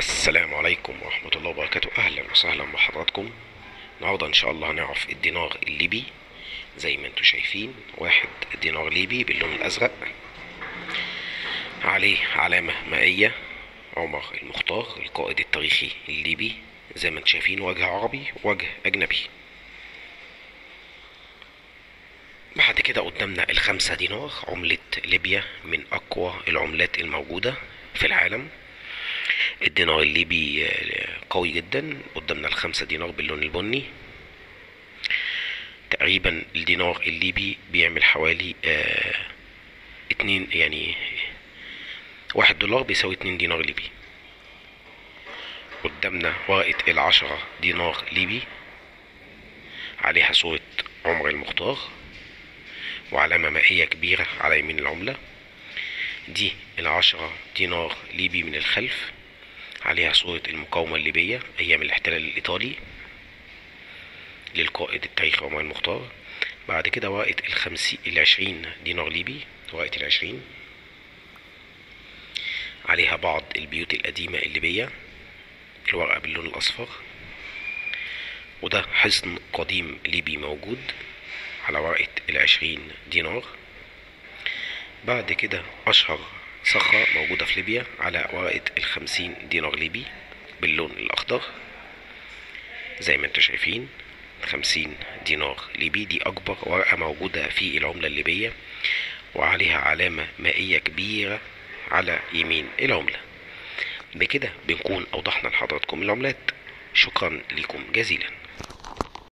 السلام عليكم ورحمة الله وبركاته أهلا وسهلا بحضراتكم النهاردة إن شاء الله هنعرف الدينار الليبي زي ما انتم شايفين واحد دينار ليبي باللون الأزرق عليه علامة مائية عمر المختار القائد التاريخي الليبي زي ما انتم شايفين وجه عربي وجه أجنبي بعد كده قدامنا الخمسة دينار عملة ليبيا من أقوى العملات الموجودة في العالم الدينار الليبي آه، قوي جدا قدامنا الخمسة دينار باللون البني تقريبا الدينار الليبي بيعمل حوالي آه اتنين يعني واحد دولار بيساوي اتنين دينار ليبي قدامنا ورقة العشرة دينار ليبي عليها صورة عمر المختار وعلامة مائية كبيرة على يمين العملة دي العشرة دينار ليبي من الخلف عليها صورة المقاومة الليبية أيام الاحتلال الإيطالي للقائد التاريخي عمر المختار بعد كده ورقة الخمسين العشرين دينار ليبي ورقة العشرين عليها بعض البيوت القديمة الليبية الورقة باللون الأصفر وده حصن قديم ليبي موجود على ورقة العشرين دينار بعد كده أشهر صخرة موجودة في ليبيا على ورقة الخمسين دينار ليبي باللون الأخضر زي ما انتم شايفين خمسين دينار ليبي دي أكبر ورقة موجودة في العملة الليبية وعليها علامة مائية كبيرة على يمين العملة بكده بنكون أوضحنا لحضراتكم العملات شكرا لكم جزيلا